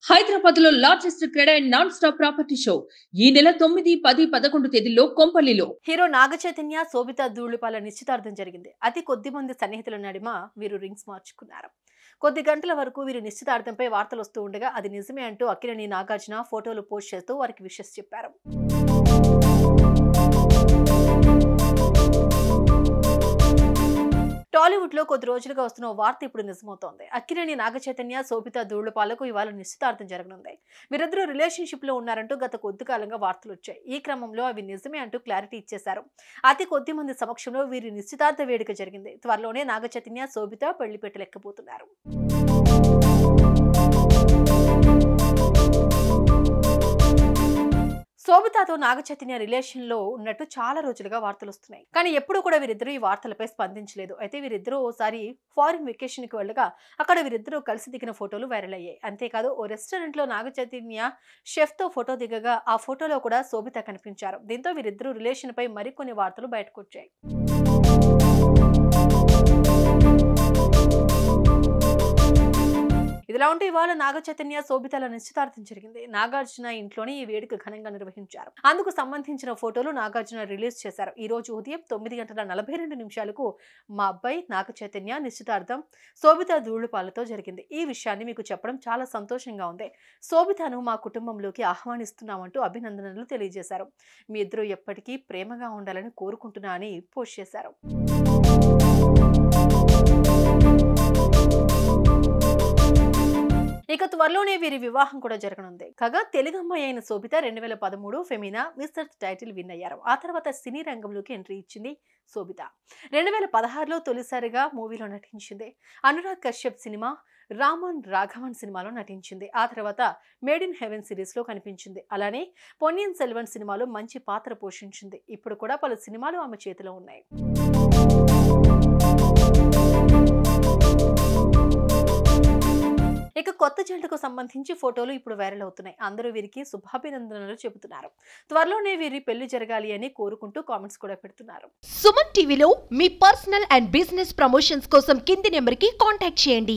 హైదరాబాద్ లో largest cred and non stop property show ఈ నెల తొమ్మిది పది పదకొండు తేదీల్లో కొంపల్లిలో హీరో నాగ చైతన్య శోభిత ధూళిపాల నిశ్చితార్థం జరిగింది అతి కొద్ది మంది సన్నిహితుల నడిమ వీరు రింగ్స్ మార్చుకున్నారు కొద్ది గంటల వరకు వీరి నిశ్చితార్థంపై వార్తలు వస్తూ ఉండగా అది నిజమే అంటూ అక్కినేని నాగార్జున ఫోటోలు పోస్ట్ చేస్తూ వారికి విషెస్ చెప్పారు టాలీవుడ్ లో కొద్ది రోజులుగా వస్తున్న ఓ వార్త ఇప్పుడు నిజమవుతోంది అక్కినేని నాగ చైతన్య శోభిత ధూళిపాలకు ఇవాళ నిశ్చితార్థం జరగనుంది వీరిద్దరూ రిలేషన్షిప్ లో ఉన్నారంటూ గత కొద్ది కాలంగా వార్తలు వచ్చాయి ఈ క్రమంలో అవి నిజమే అంటూ క్లారిటీ ఇచ్చేశారు అతి కొద్ది మంది సమక్షంలో వీరి నిశ్చితార్థ వేడుక జరిగింది త్వరలోనే నాగ చైతన్య శోభిత పెళ్లి పెట్టలెక్కబోతున్నారు శోభితతో నాగ చైతన్య రిలేషన్ లో ఉన్నట్టు చాలా రోజులుగా వార్తలు వస్తున్నాయి కానీ ఎప్పుడు కూడా వీరిద్దరూ ఈ వార్తలపై స్పందించలేదు అయితే వీరిద్దరూ ఓసారి ఫారిన్ వెకేషన్ కి వెళ్ళగా అక్కడ వీరిద్దరూ కలిసి దిగిన ఫోటోలు వైరల్ అయ్యాయి అంతేకాదు ఓ రెస్టారెంట్ లో నాగ చైతన్య షెఫ్ తో ఫోటో దిగగా ఆ ఫోటోలో కూడా శోభిత కనిపించారు దీంతో వీరిద్దరూ రిలేషన్ పై మరికొన్ని వార్తలు బయటకు వచ్చాయి ఇదిలా ఉంటే ఇవాళ నాగ చైతన్య శోభితల నిశ్చితార్థం జరిగింది నాగార్జున ఇంట్లోనే ఈ వేడుక ఘనంగా నిర్వహించారు అందుకు సంబంధించిన ఫోటోలు నాగార్జున రిలీజ్ చేశారు ఈ రోజు ఉదయం తొమ్మిది గంటల నలభై రెండు నిమిషాలకు మా అబ్బాయి నాగ చైతన్య నిశ్చితార్థం శోభిత ధూళిపాలతో జరిగింది ఈ విషయాన్ని మీకు చెప్పడం చాలా సంతోషంగా ఉంది శోభితను మా కుటుంబంలోకి ఆహ్వానిస్తున్నామంటూ అభినందనలు తెలియజేశారు మీ ఇద్దరు ఎప్పటికీ ప్రేమగా ఉండాలని కోరుకుంటున్నా అని పోస్ట్ చేశారు ఇక త్వరలోనే వీరి వివాహం కూడా జరగనుంది కాగా తెలుగు అమ్మాయి అయిన శోభిత రెండు వేల పదమూడు ఫెమినా మిస్టర్ టైటిల్ విన్ అయ్యారు ఆ తర్వాత సినీ రంగంలోకి ఎంట్రీ ఇచ్చింది శోభిత రెండు వేల పదహారులో తొలిసారిగా మూవీలో నటించింది అనురాగ్ కశ్యప్ సినిమా రామన్ రాఘవన్ సినిమాలో నటించింది ఆ తర్వాత మేడ్ ఇన్ హెవెన్ సిరీస్లో కనిపించింది అలానే పొన్నియన్ సెల్వన్ సినిమాలో మంచి పాత్ర పోషించింది ఇప్పుడు కూడా పలు సినిమాలు ఆమె చేతిలో ఉన్నాయి ఇక కొత్త జంటకు సంబంధించి ఫోటోలు ఇప్పుడు వైరల్ అవుతున్నాయి అందరూ వీరికి శుభాభినందనలు చెబుతున్నారు త్వరలోనే వీరి పెళ్లి జరగాలి అని కోరుకుంటూ కామెంట్స్ కూడా పెడుతున్నారు సుమన్ టీవీలో మీ పర్సనల్ అండ్ బిజినెస్ ప్రమోషన్స్ కోసం కింది నెంబర్కి కాంటాక్ట్ చేయండి